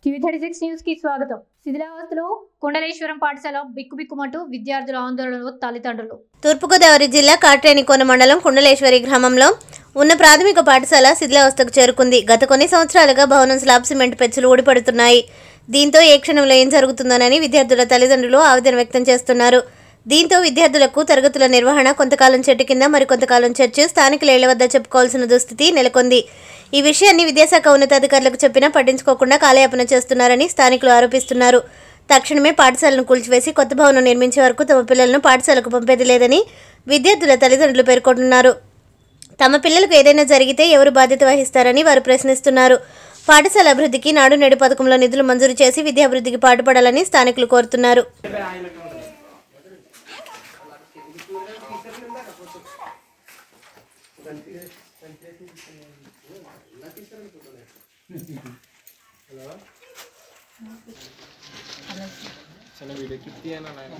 TV thirty six news కి స్వాగతం శిథిలావస్థలో కొండలేశ్వరం పాఠశాల బిక్కుబిక్కుమంటూ విద్యార్థుల ఆందోళనలో తల్లిదండ్రులు తూర్పుగోదావరి జిల్లా కాట్రేనికోన మండలం కుండలేశ్వరి గ్రామంలో ఉన్న ప్రాథమిక పాఠశాల శిథిలావస్థకు చేరుకుంది గత కొన్ని సంవత్సరాలుగా భవనం స్లాబ్ సిమెంట్ పెచ్చులు ఊడిపడుతున్నాయి దీంతో ఏ క్షణంలో ఏం జరుగుతుందోనని విద్యార్థుల తల్లిదండ్రులు ఆవేదన వ్యక్తం చేస్తున్నారు దీంతో విద్యార్థులకు తరగతుల నిర్వహణ కొంతకాలం చెట్టు కింద మరికొంతకాలం చర్చి స్థానికుల ఇళ్ల వద్ద చెప్పుకోవాల్సిన దుస్థితి నెలకొంది ఈ విషయాన్ని విద్యాశాఖ ఉన్నతాధికారులకు చెప్పినా పట్టించుకోకుండా కాలయాపన చేస్తున్నారని స్థానికులు ఆరోపిస్తున్నారు తక్షణమే పాఠశాలను కూల్చివేసి కొత్త భవనం నిర్మించే వరకు తమ పిల్లలను పాఠశాలకు పంపేది లేదని విద్యార్థుల తల్లిదండ్రులు పేర్కొంటున్నారు తమ పిల్లలకు ఏదైనా జరిగితే ఎవరు బాధ్యత వహిస్తారని వారు ప్రశ్నిస్తున్నారు పాఠశాల అభివృద్ధికి నాడు నేడు పథకంలో నిధులు మంజూరు చేసి విద్యాభివృద్ధికి పాటుపడాలని స్థానికులు కోరుతున్నారు చిన్న వీడియో క్లిప్ తీయనా నాయన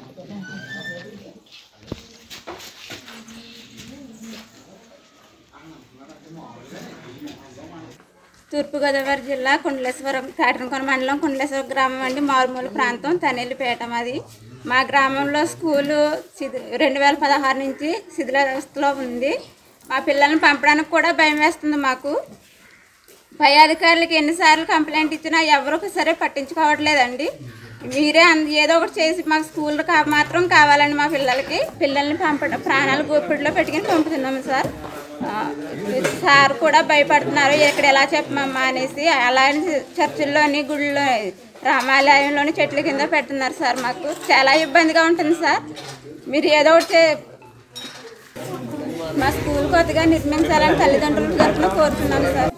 తూర్పుగోదావరి జిల్లా కుండలేశ్వరం కాటనకొన మండలం కుండలేశ్వరం గ్రామం అండి మారుమూల ప్రాంతం తనేలిపేట మాది మా గ్రామంలో స్కూలు శిథి రెండు వేల పదహారు నుంచి శిథిలావస్థలో ఉంది మా పిల్లల్ని పంపడానికి కూడా భయం వేస్తుంది మాకు పై అధికారులకి ఎన్నిసార్లు కంప్లైంట్ ఇచ్చినా ఎవరు సరే పట్టించుకోవట్లేదండి మీరే అంద ఏదో ఒకటి చేసి మాకు స్కూల్ కా మాత్రం కావాలండి మా పిల్లలకి పిల్లల్ని పంపడం ప్రాణాలు గుప్పిడిలో పెట్టుకుని పంపుతున్నాము సార్ ఆ, సార్ కూడా భయపడుతున్నారు ఇక్కడ ఎలా చెప్పమమ్మా అనేసి అలా అని చర్చిల్లోని గుళ్ళో రామాలయంలోని చెట్ల కింద పెడుతున్నారు సార్ మాకు చాలా ఇబ్బందిగా ఉంటుంది సార్ మీరు ఏదో ఒకటి చే- మా స్కూల్ కొత్తగా నిర్మించాలని తల్లిదండ్రుల తరఫున కోరుతున్నాను సార్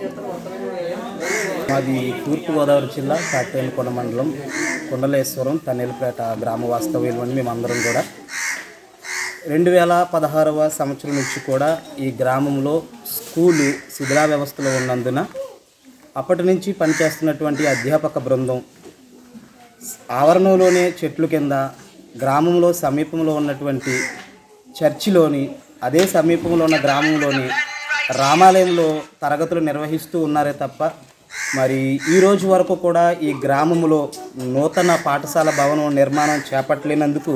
మాది తూర్పుగోదావరి జిల్లా కాటేనికొండ మండలం కొండలేశ్వరం తన్నెలపేట గ్రామ వాస్తవ్యులు అని మేమందరం కూడా రెండు వేల పదహారవ సంవత్సరం నుంచి కూడా ఈ గ్రామంలో స్కూలు శిథిలా వ్యవస్థలో ఉన్నందున అప్పటి నుంచి పనిచేస్తున్నటువంటి అధ్యాపక బృందం ఆవరణలోనే చెట్లు కింద గ్రామంలో సమీపంలో ఉన్నటువంటి చర్చిలోని అదే సమీపంలో ఉన్న గ్రామంలోని రామాలయంలో తరగతులు నిర్వహిస్తూ ఉన్నారే తప్ప మరి ఈ రోజు వరకు కూడా ఈ గ్రామంలో నూతన పాఠశాల భవనం నిర్మాణం చేపట్టలేనందుకు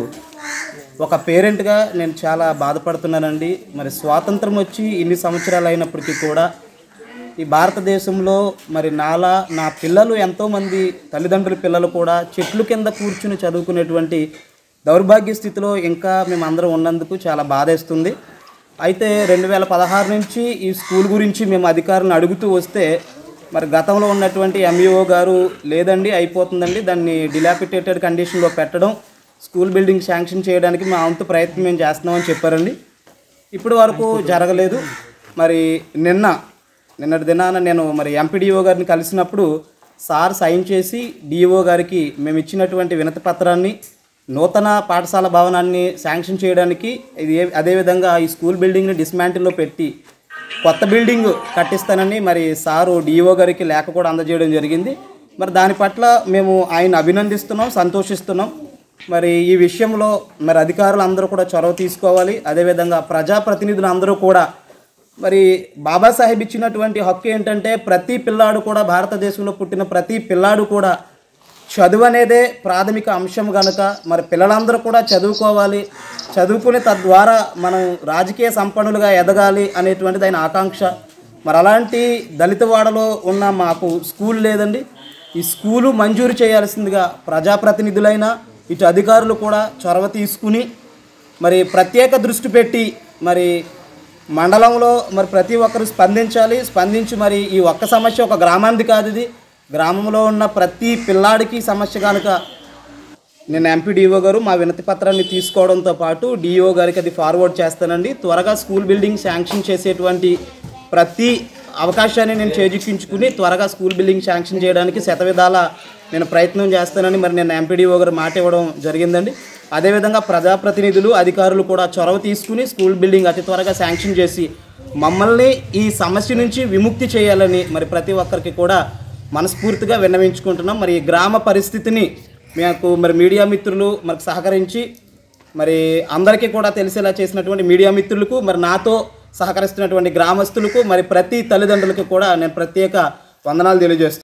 ఒక పేరెంట్గా నేను చాలా బాధపడుతున్నానండి మరి స్వాతంత్రం వచ్చి ఇన్ని సంవత్సరాలు అయినప్పటికీ కూడా ఈ భారతదేశంలో మరి నాలా నా పిల్లలు ఎంతోమంది తల్లిదండ్రుల పిల్లలు కూడా చెట్లు కింద కూర్చుని చదువుకునేటువంటి దౌర్భాగ్య స్థితిలో ఇంకా మేమందరం ఉన్నందుకు చాలా బాధేస్తుంది అయితే రెండు వేల పదహారు నుంచి ఈ స్కూల్ గురించి మేము అధికారులను అడుగుతూ వస్తే మరి గతంలో ఉన్నటువంటి ఎంఈఓ గారు లేదండి అయిపోతుందండి దాన్ని డిలాపిటేటెడ్ కండిషన్లో పెట్టడం స్కూల్ బిల్డింగ్ శాంక్షన్ చేయడానికి మా వంతు ప్రయత్నం మేము చేస్తున్నామని చెప్పారండి ఇప్పటి వరకు జరగలేదు మరి నిన్న నిన్నటి దినాన నేను మరి ఎంపీడీఓ గారిని కలిసినప్పుడు సార్ సైన్ చేసి డిఓ గారికి మేము ఇచ్చినటువంటి వినతి పత్రాన్ని నూతన పాఠశాల భవనాన్ని శాంక్షన్ చేయడానికి ఇది ఏ- అదేవిధంగా ఈ స్కూల్ బిల్డింగ్ని డిస్మాంటిల్లో పెట్టి కొత్త బిల్డింగ్ కట్టిస్తానని మరి సారు డిఓ గారికి లేఖ కూడా అందజేయడం జరిగింది మరి దాని పట్ల మేము ఆయన అభినందిస్తున్నాం సంతోషిస్తున్నాం మరి ఈ విషయంలో మరి అధికారులు అందరూ కూడా చొరవ తీసుకోవాలి అదేవిధంగా ప్రజాప్రతినిధులు అందరూ కూడా మరి బాబాసాహెబ్ ఇచ్చినటువంటి హక్కు ఏంటంటే ప్రతి పిల్లాడు కూడా భారతదేశంలో పుట్టిన ప్రతి పిల్లాడు కూడా చదువు అనేదే ప్రాథమిక అంశం కనుక మరి పిల్లలందరూ కూడా చదువుకోవాలి చదువుకుని తద్వారా మనం రాజకీయ సంపన్నులుగా ఎదగాలి అనేటువంటిది ఆయన ఆకాంక్ష మరి అలాంటి దళితవాడలో ఉన్న మాకు స్కూల్ లేదండి ఈ స్కూలు మంజూరు చేయాల్సిందిగా ప్రజాప్రతినిధులైన ఇటు అధికారులు కూడా చొరవ తీసుకుని మరి ప్రత్యేక దృష్టి పెట్టి మరి మండలంలో మరి ప్రతి ఒక్కరు స్పందించాలి స్పందించి మరి ఈ ఒక్క సమస్య ఒక గ్రామానికి కాదు ఇది గ్రామంలో ఉన్న ప్రతి పిల్లాడికి సమస్య కనుక నేను ఎంపీ డిఓ గారు మా వినతి పత్రాన్ని తీసుకోవడంతో పాటు డిఓ గారికి అది ఫార్వర్డ్ చేస్తానండి త్వరగా స్కూల్ బిల్డింగ్ శాంక్షన్ చేసేటువంటి ప్రతి అవకాశాన్ని నేను చేజిక్కించుకుని త్వరగా స్కూల్ బిల్డింగ్ శాంక్షన్ చేయడానికి శతవిధాల నేను ప్రయత్నం చేస్తానని మరి నేను ఎంపీడీఓ గారు మాట ఇవ్వడం జరిగిందండి అదేవిధంగా ప్రజాప్రతినిధులు అధికారులు కూడా చొరవ తీసుకుని స్కూల్ బిల్డింగ్ అతి త్వరగా శాంక్షన్ చేసి మమ్మల్ని ఈ సమస్య నుంచి విముక్తి చేయాలని మరి ప్రతి ఒక్కరికి కూడా మనస్ఫూర్తిగా విన్నవించుకుంటున్నాం మరి ఈ గ్రామ పరిస్థితిని మాకు మరి మీడియా మిత్రులు మనకు సహకరించి మరి అందరికీ కూడా తెలిసేలా చేసినటువంటి మీడియా మిత్రులకు మరి నాతో సహకరిస్తున్నటువంటి గ్రామస్తులకు మరి ప్రతి తల్లిదండ్రులకు కూడా నేను ప్రత్యేక వందనాలు తెలియజేస్తున్నాను